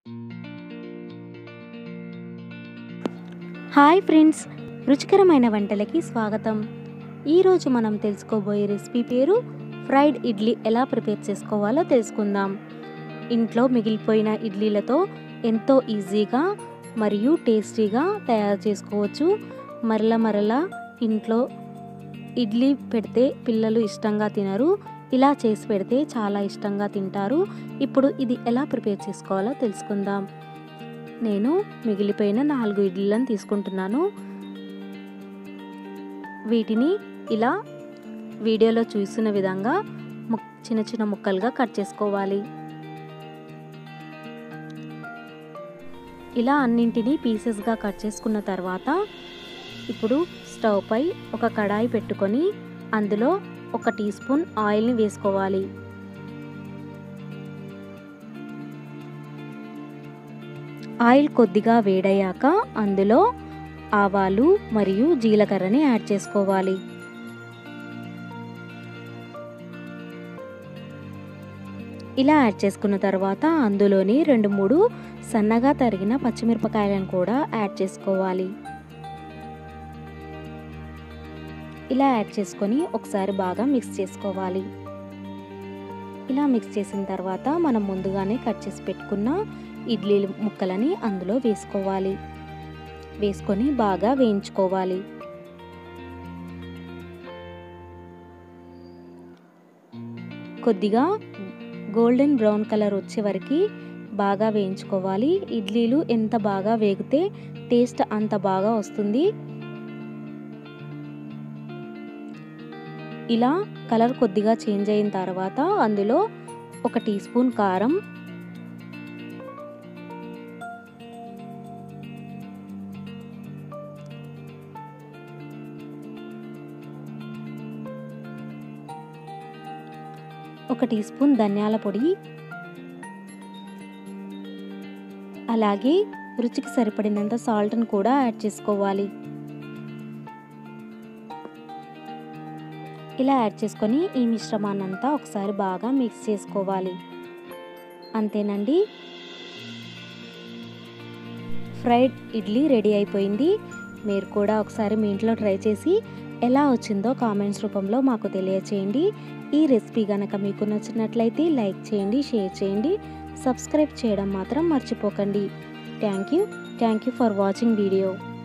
hi friends రుచికరమైన వంటలకి స్వాగతం ఈరోజు మనం తెలుసుకోబోయే రెసిపీ పేరు ఫ్రైడ్ ఇడ్లీ ఎలా ప్రిపేర్ చేసుకోవాలో తెలుసుకుందాం ఇంట్లో మిగిలిపోయిన ఇడ్లీలతో ఎంతో ఈజీగా మరియు టేస్టీగా తయారు చేసుకోవచ్చు మరల మరల ఇంట్లో ఇడ్లీ పెడితే పిల్లలు ఇష్టంగా తినరు ఇలా చేసి పెడితే చాలా ఇష్టంగా తింటారు ఇప్పుడు ఇది ఎలా ప్రిపేర్ చేసుకోవాలో తెలుసుకుందాం నేను మిగిలిపోయిన నాలుగు ఇడ్లీలను తీసుకుంటున్నాను వీటిని ఇలా వీడియోలో చూసిన విధంగా చిన్న చిన్న ముక్కలుగా కట్ చేసుకోవాలి ఇలా అన్నింటినీ పీసెస్గా కట్ చేసుకున్న తర్వాత ఇప్పుడు స్టవ్ పై ఒక కడాయి పెట్టుకొని అందులో ఒక టీ స్పూన్ ఆయిల్ని వేసుకోవాలి ఆయిల్ కొద్దిగా వేడయ్యాక అందులో ఆవాలు మరియు జీలకర్రని యాడ్ చేసుకోవాలి ఇలా యాడ్ చేసుకున్న తర్వాత అందులోని రెండు మూడు సన్నగా తరిగిన పచ్చిమిరపకాయలను కూడా యాడ్ చేసుకోవాలి ఇలా యాడ్ చేసుకొని ఒకసారి బాగా మిక్స్ చేసుకోవాలి ఇలా మిక్స్ చేసిన తర్వాత మనం ముందుగానే కట్ చేసి పెట్టుకున్న ఇడ్లీ ముక్కలని అందులో వేసుకోవాలి వేసుకొని బాగా వేయించుకోవాలి కొద్దిగా గోల్డెన్ బ్రౌన్ కలర్ వచ్చే వరకు బాగా వేయించుకోవాలి ఇడ్లీలు ఎంత బాగా వేగితే టేస్ట్ అంత బాగా వస్తుంది ఇలా కలర్ కొద్దిగా చేంజ్ అయిన తర్వాత అందులో ఒక టీ స్పూన్ కారం ఒక టీ స్పూన్ ధనియాల పొడి అలాగే రుచికి సరిపడినంత సాల్ట్ని కూడా యాడ్ చేసుకోవాలి ఇలా యాడ్ చేసుకొని ఈ మిశ్రమాన్ని అంతా ఒకసారి బాగా మిక్స్ చేసుకోవాలి అంతేనండి ఫ్రైడ్ ఇడ్లీ రెడీ అయిపోయింది మీరు కూడా ఒకసారి మీ ఇంట్లో ట్రై చేసి ఎలా వచ్చిందో కామెంట్స్ రూపంలో మాకు తెలియచేయండి ఈ రెసిపీ కనుక మీకు నచ్చినట్లయితే లైక్ చేయండి షేర్ చేయండి సబ్స్క్రైబ్ చేయడం మాత్రం మర్చిపోకండి thank you thank you for watching video